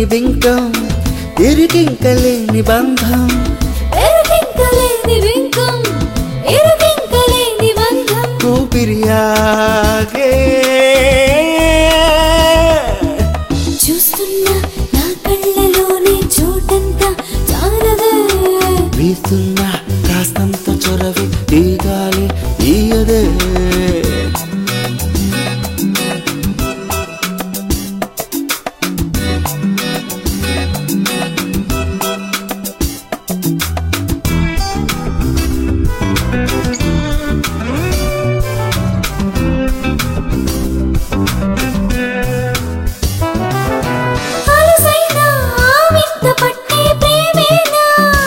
లేని బింకం ఇరికింకలేని బంధం ఎరుకింకలేని వింకం ఎరుకింకలేని బంధం ఊపిరియాగే చూస్తున్నా నా కళ్ళలోని చోటంతా చాలదే వీస్తున్న కాస్తంత చొరవి ఈ గాలి ఈయదే అలసైన ఆవింత పట్టే ప్రేమేనా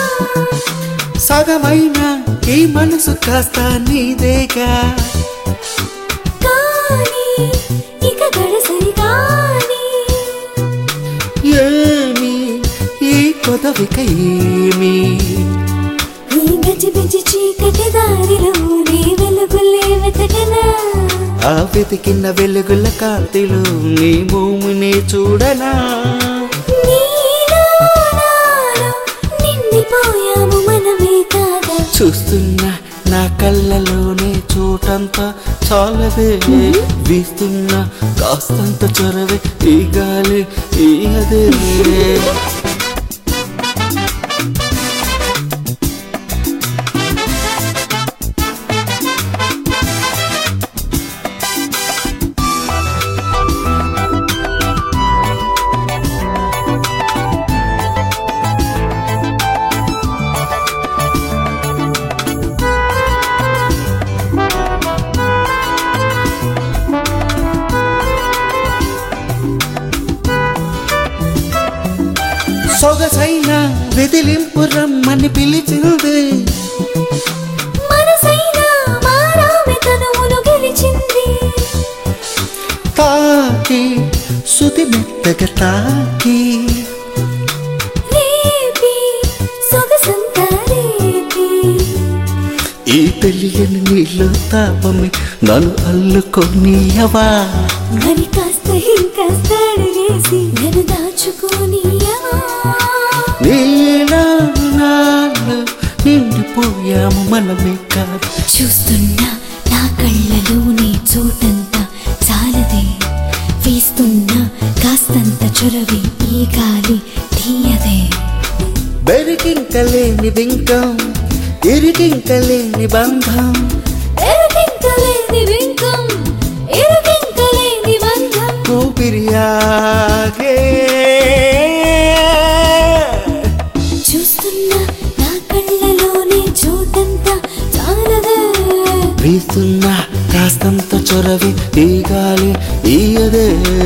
సగమైన ఈ మనసు కాస్త నీదేగా కానీ ఇక గడసరి కానీ ఏమి ఈ కొదవిక ఏమి ఈ గజిబిజి చీకటి దారిలో నీ వెలుగులే వెతకనా ఆ వెతికిన వెలుగుల కాంతిలో నీ భూమిని చూడనా నీలో నాలో నిండిపోయాము మనమే కాదా చూస్తున్నా నా కళ్ళలోనే చోటంతా చాలదే వీస్తున్నా కాస్తంత చొరవే ఈ గాలి ఈ అదే సొగసైన వెదిలింపు రమ్మని పిలిచింది మనసైనా మారామె తనువులు గెలిచింది తాకి సుతి మెత్తగా తాకి రేపి సొగసంతా రేపి ఈ తెలియని నీళ్ళు తాపమి నన్ను అల్లుకొనియవా మరి కాస్త ఇంకాస్త అడిగేసి నన్ను దాచుకోనియవా నీలా నాలో నిండిపోయాము మనమే కాదు చూస్తున్నా నా కళ్ళలోని చోటంతా చాలదే వేస్తున్నా కాస్తంత చొరవి ఈ గాలి తీయదే బెరికింకలేని బింకం ఇరికింకలేని బంధం ఎరుకింకలేని వింకం ఎరుకింకలేని బంధం ఊపిరియాగే చూస్తున్నా నా కళ్ళలోని చోటంతా చాలదే వీస్తున్నా కాస్తంత చొరవి ఈ గాలి ఈయదే